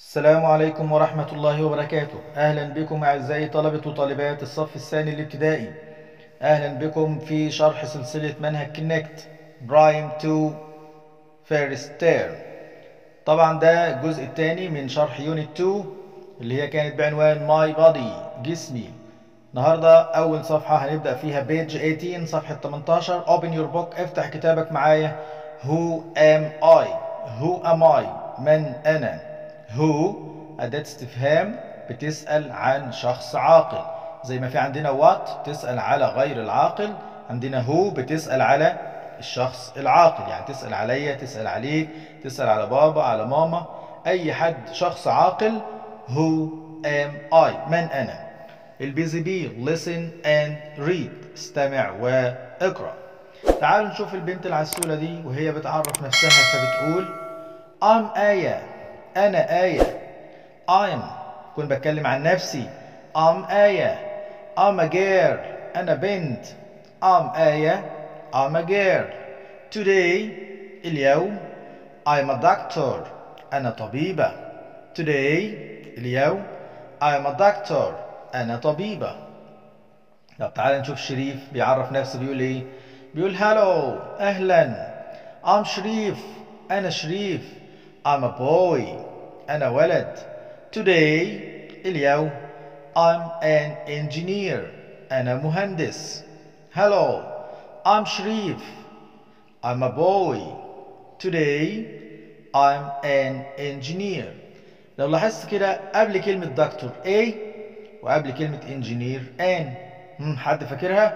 السلام عليكم ورحمة الله وبركاته أهلا بكم أعزائي طلبة وطالبات الصف الثاني الابتدائي أهلا بكم في شرح سلسلة منهج كونكت برايم 2 فيرست تير طبعا ده الجزء الثاني من شرح يونت 2 اللي هي كانت بعنوان ماي بادي جسمي النهاردة أول صفحة هنبدأ فيها بيج 18 صفحة 18 Open your book افتح كتابك معايا Who am I Who am I من أنا Who أداة استفهام بتسأل عن شخص عاقل زي ما في عندنا what تسأل على غير العاقل عندنا who بتسأل على الشخص العاقل يعني تسأل عليا تسأل عليك تسأل على بابا على ماما أي حد شخص عاقل Who am I من أنا البيزي بي listen and read استمع واقرأ تعالوا نشوف البنت العسولة دي وهي بتعرف نفسها فبتقول I'm آية أنا آية I'm كنت بتكلم عن نفسي I'm آية I'm a girl أنا بنت I'm آية I'm a girl Today اليوم I'm a doctor أنا طبيبة Today اليوم I'm a doctor أنا طبيبة طب تعالى نشوف شريف بيعرف نفسه بيقول إيه بيقول هالو أهلا I'm شريف أنا شريف I'm a boy أنا ولد Today اليوم I'm an engineer أنا مهندس Hello I'm شريف I'm a boy Today I'm an engineer لو لاحظت كده قبل كلمة دكتور A وقبل كلمة engineer N هم حد فاكرها؟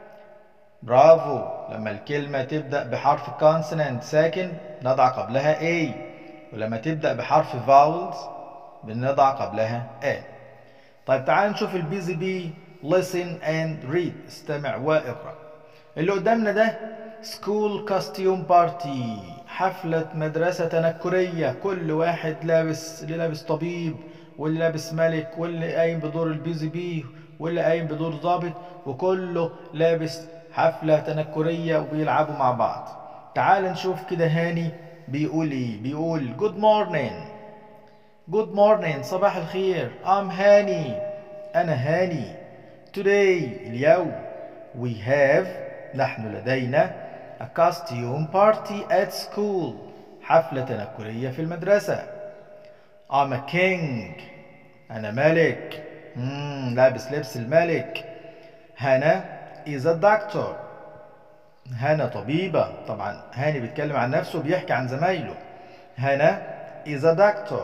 برافو لما الكلمة تبدأ بحرف consonant ساكن نضع قبلها A ولما تبدأ بحرف vowels بنضع قبلها A طيب تعال نشوف البيزي بي listen and read استمع واقرأ اللي قدامنا ده school costume party حفلة مدرسة تنكرية كل واحد لابس اللي لابس طبيب واللي لابس ملك واللي قايم بدور البيزي بي واللي قايم بدور ضابط وكله لابس حفلة تنكرية وبيلعبوا مع بعض تعال نشوف كده هاني بيقول ايه بيقول جود مورنينج جود مورنينج صباح الخير ام هاني انا هاني today اليوم we have نحن لدينا a costume party at school حفلة تنكرية في المدرسة I'm a king أنا ملك مم. لابس لبس الملك هنا is a doctor هنا طبيبة طبعا هاني بيتكلم عن نفسه بيحكي عن زمايله هنا is a doctor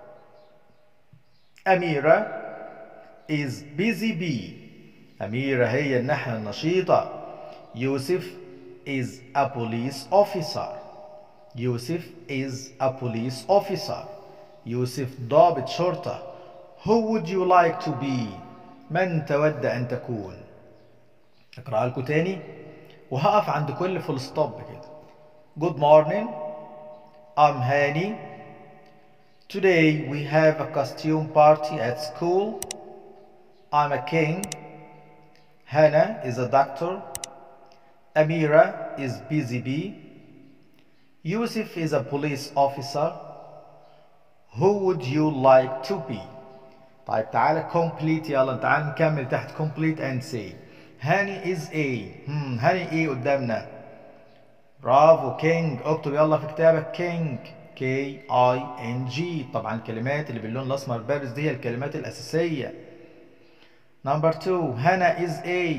أميرة is busy bee أميرة هي النحلة النشيطة يوسف is a police officer يوسف is a police officer يوسف ضابط شرطة Who would you like to be من تود أن تكون أقرأ لكم تاني وهقف عند كل فول ستوب كده Good morning I'm Hani Today we have a costume party at school I'm a king Hannah is a doctor Amira is busy bee Yusuf is a police officer Who would you like to be طيب تعالى complete يلا تعالى نكمل تحت complete and say هاني is a هم هاني ايه قدامنا برافو كينج اكتب يلا في كتابك كينج كي اي ان جي طبعا الكلمات اللي باللون الاسمر البارز دي هي الكلمات الاساسيه نمبر 2 هنا is a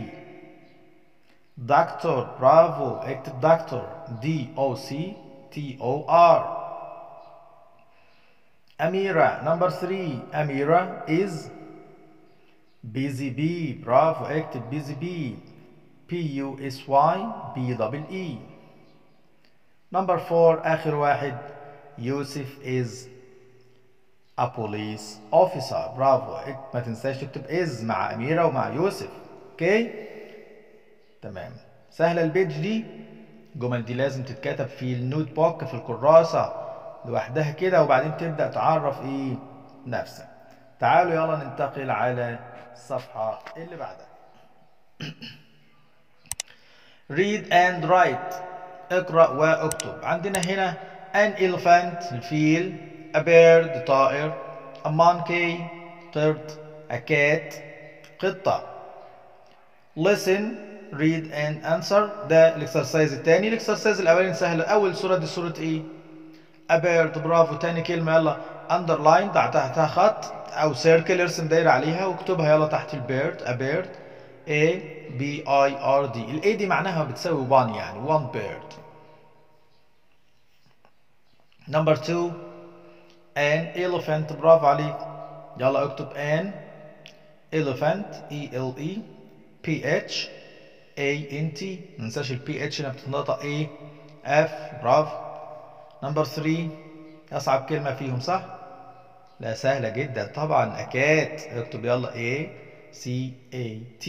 دكتور برافو اكتب دكتور دي او سي تي او ار أميرة نمبر 3 أميرة is busy bee برافو اكتب busy bee P U S Y B double E نمبر 4 آخر واحد يوسف is a police officer برافو ما تنساش تكتب is مع أميرة ومع يوسف اوكي تمام سهلة البيج دي الجمل دي لازم تتكتب في النوت بوك في الكراسة لوحدها كده وبعدين تبدأ تعرف ايه نفسك تعالوا يلا ننتقل على الصفحة اللي بعدها read and write اقرأ واكتب عندنا هنا an elephant الفيل a bird طائر a monkey third a cat قطة listen read and answer ده الاكسرسايز التاني الاكسرسايز الاولاني سهل اول صورة دي صورة ايه a bird برافو تاني كلمة يلا underline ضع تحتها خط او سيركل ارسم دايرة عليها واكتبها يلا تحت البيرد a bird a b i r d ال a دي معناها بتساوي one يعني one bird number two an elephant برافو عليك يلا اكتب an elephant e l e p h a n t مننساش ال p h هنا بتتنطق a f برافو نمبر 3 اصعب كلمة فيهم صح؟ لا سهلة جدا طبعا أكات اكتب يلا A C A T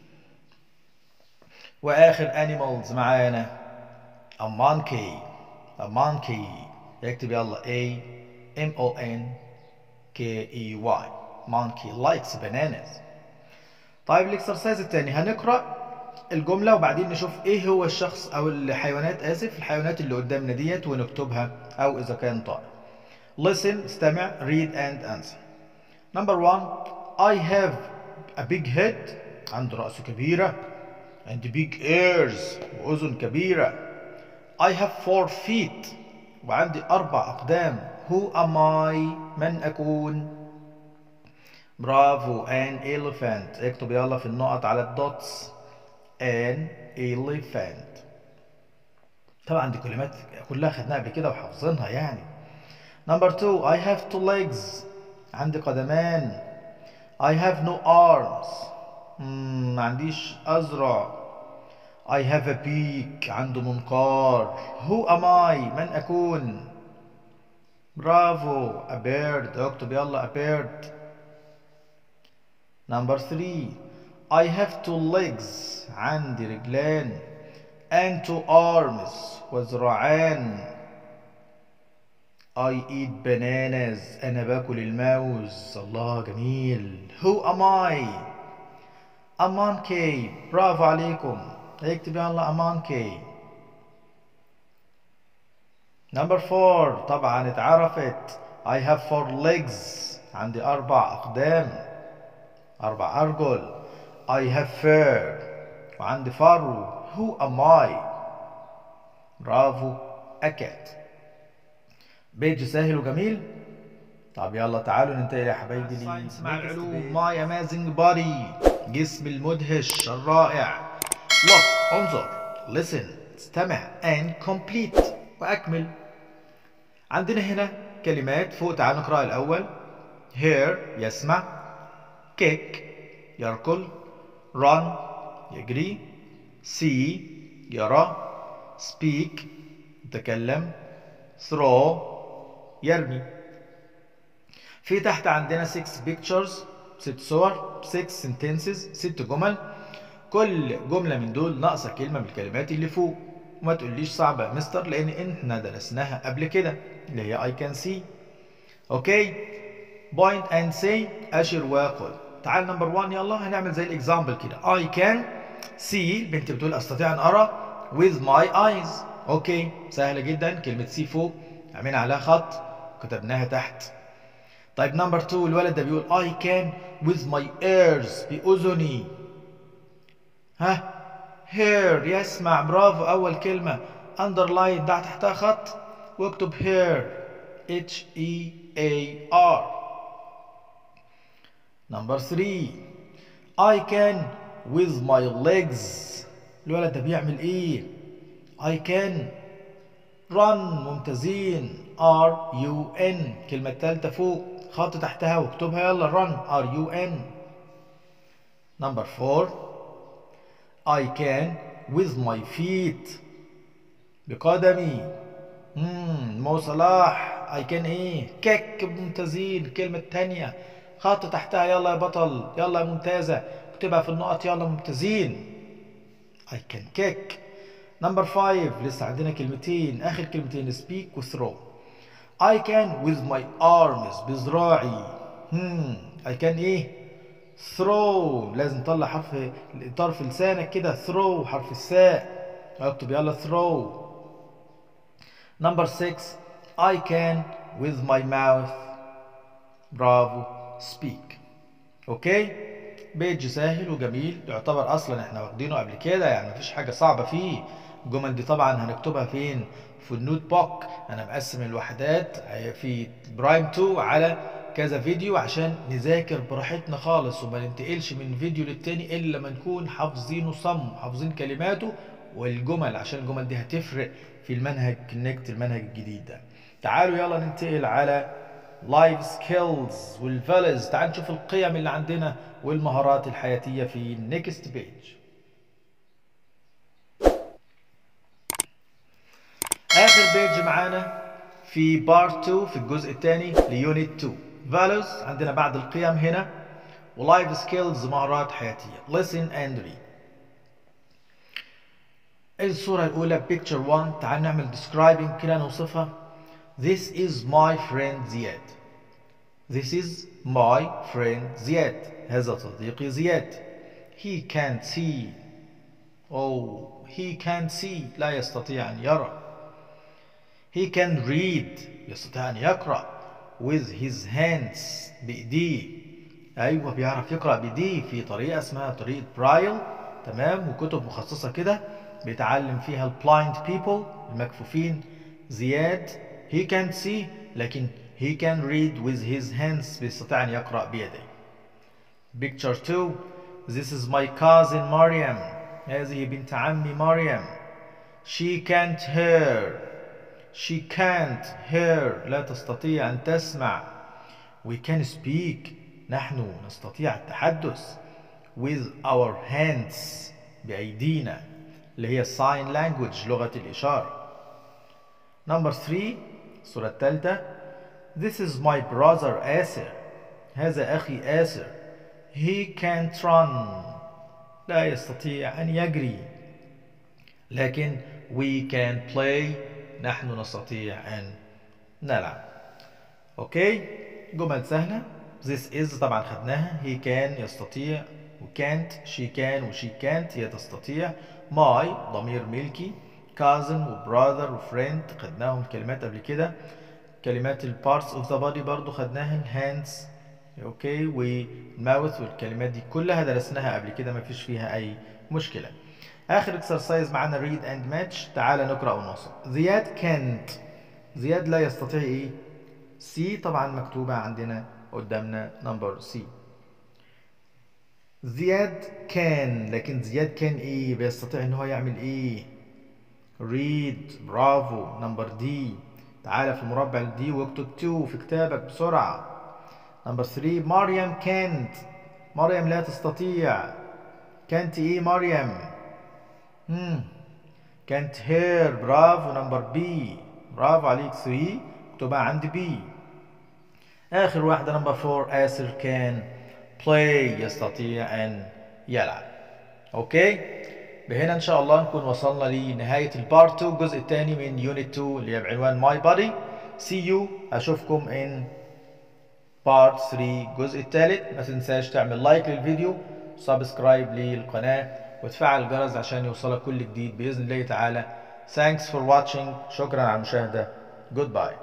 وآخر animals معانا a monkey a monkey اكتب يلا A M O N K E Y monkey likes bananas طيب الاكسرسايز الثاني هنقرأ الجملة وبعدين نشوف ايه هو الشخص او الحيوانات اسف الحيوانات اللي قدامنا ديت ونكتبها او اذا كان طائر Listen, استمع, read and answer. Number one, I have a big head عند رأس كبيرة and big ears وأذن كبيرة. I have four feet وعندي أربع أقدام. Who am I? من أكون؟ برافو an elephant اكتب يلا في النقط على الدوتس an elephant طبعا دي كلمات كلها خدناها قبل كده وحافظينها يعني Number two, I have two legs. عندي قدمان. I have no arms. مم, ما عنديش أذرع. I have a beak. عنده منقار. Who am I? من أكون؟ برافو. A bird. اكتب يلا a bird. Number three, I have two legs. عندي رجلان. And two arms. وذراعان. I eat bananas أنا باكل الموز الله جميل Who am I? A monkey برافو عليكم اكتب يلا a monkey Number four طبعا اتعرفت I have four legs عندي أربع أقدام أربع أرجل I have fur وعندي فرو Who am I? برافو a cat بيج سهل وجميل طب يلا تعالوا ننتقل يا حبايبي لساينس مع العلوم ماي امازنج بادي جسم المدهش الرائع look انظر listen استمع and complete واكمل عندنا هنا كلمات فوق تعال نقرأ الأول hear يسمع kick يركض run يجري see يرى speak يتكلم throw يرمي في تحت عندنا 6 pictures ست صور 6 sentences ست جمل كل جملة من دول ناقصة كلمة من الكلمات اللي فوق وما تقوليش صعبة يا مستر لأن احنا درسناها قبل كده اللي هي I can see اوكي point and say أشر وقل تعال نمبر 1 يلا هنعمل زي الاكزامبل كده I can see البنت بتقول أستطيع أن أرى with my eyes اوكي سهلة جدا كلمة see فوق عملنا عليها خط كتبناها تحت طيب نمبر 2 الولد ده بيقول I can with my ears بأذني ها hair يسمع برافو أول كلمة underline ضع تحتها خط واكتب hair H E A R نمبر 3 I can with my legs الولد ده بيعمل ايه I can run ممتازين R U N كلمة التالتة فوق خط تحتها واكتبها يلا run R U N number 4 I can with my feet بقدمي مم. مو صلاح I can ايه كيك ممتازين الكلمة التانية خط تحتها يلا يا بطل يلا يا ممتازة اكتبها في النقط يلا ممتازين I can kick نمبر 5 لسه عندنا كلمتين اخر كلمتين speak و throw I can with my arms بذراعي hmm. I can ايه throw لازم نطلع حرف طرف لسانك كده throw حرف الساء اكتب يلا throw نمبر 6 I can with my mouth برافو speak اوكي بيج سهل وجميل يعتبر اصلا احنا واخدينه قبل كده يعني مفيش حاجه صعبه فيه الجمل دي طبعا هنكتبها فين في النوت بوك انا مقسم الوحدات في برايم 2 على كذا فيديو عشان نذاكر براحتنا خالص وما ننتقلش من فيديو للتاني الا لما نكون حافظينه صم حافظين كلماته والجمل عشان الجمل دي هتفرق في المنهج كونكت المنهج الجديد ده تعالوا يلا ننتقل على لايف سكيلز والفاليز تعال نشوف القيم اللي عندنا والمهارات الحياتية في النكست بيج آخر بيج معانا في بارت 2 في الجزء الثاني ليونت 2 فاليوز عندنا بعد القيم هنا ولايف سكيلز مهارات حياتية listen and read الصورة الأولى picture 1 تعال نعمل describing كده نوصفها This is my friend زياد This is my friend زياد هذا صديقي زياد He can't see Oh he can't see لا يستطيع أن يرى He can read يستطيع أن يقرأ with his hands بإيديه أيوة بيعرف يقرأ بإيديه في طريقة اسمها طريقة برايل تمام وكتب مخصصة كده بيتعلم فيها البلايند people المكفوفين زياد he can't see لكن he can read with his hands بيستطيع أن يقرأ بيديه picture 2 this is my cousin مريم هذه بنت عمي مريم she can't hear she can't hear لا تستطيع أن تسمع we can speak نحن نستطيع التحدث with our hands بأيدينا اللي هي sign language لغة الإشارة number 3 الصورة الثالثة this is my brother آسر هذا أخي آسر he can't run لا يستطيع أن يجري لكن we can play نحن نستطيع أن نلعب أوكي جمل سهلة this is طبعا خدناها he can يستطيع و can't she can و she can't هي تستطيع my ضمير ملكي cousin و brother و friend خدناهم كلمات قبل كده كلمات ال parts of the body برضو خدناها ال hands اوكي والماوث والكلمات دي كلها درسناها قبل كده مفيش فيها اي مشكله اخر اكسرسايز معانا read and match تعالى نقرا ونوصل زياد can't زياد لا يستطيع ايه سي طبعا مكتوبه عندنا قدامنا نمبر سي زياد كان لكن زياد كان ايه بيستطيع ان هو يعمل ايه read برافو نمبر دي تعالى في المربع دي واكتب 2 في كتابك بسرعه نمبر 3 مريم كانت مريم لا تستطيع كانت ايه مريم مم. كانت هير برافو نمبر بي برافو عليك 3 اكتبها عند بي اخر واحدة نمبر 4 آسر كان play يستطيع ان يلعب اوكي بهنا ان شاء الله نكون وصلنا لنهاية البارت 2 الجزء الثاني من يونت 2 اللي هي بعنوان my body see you اشوفكم in بارت 3 الجزء الثالث ما تنساش تعمل لايك للفيديو سبسكرايب للقناة وتفعل الجرس عشان يوصلك كل جديد بإذن الله تعالى Thanks for watching شكرا على المشاهدة Goodbye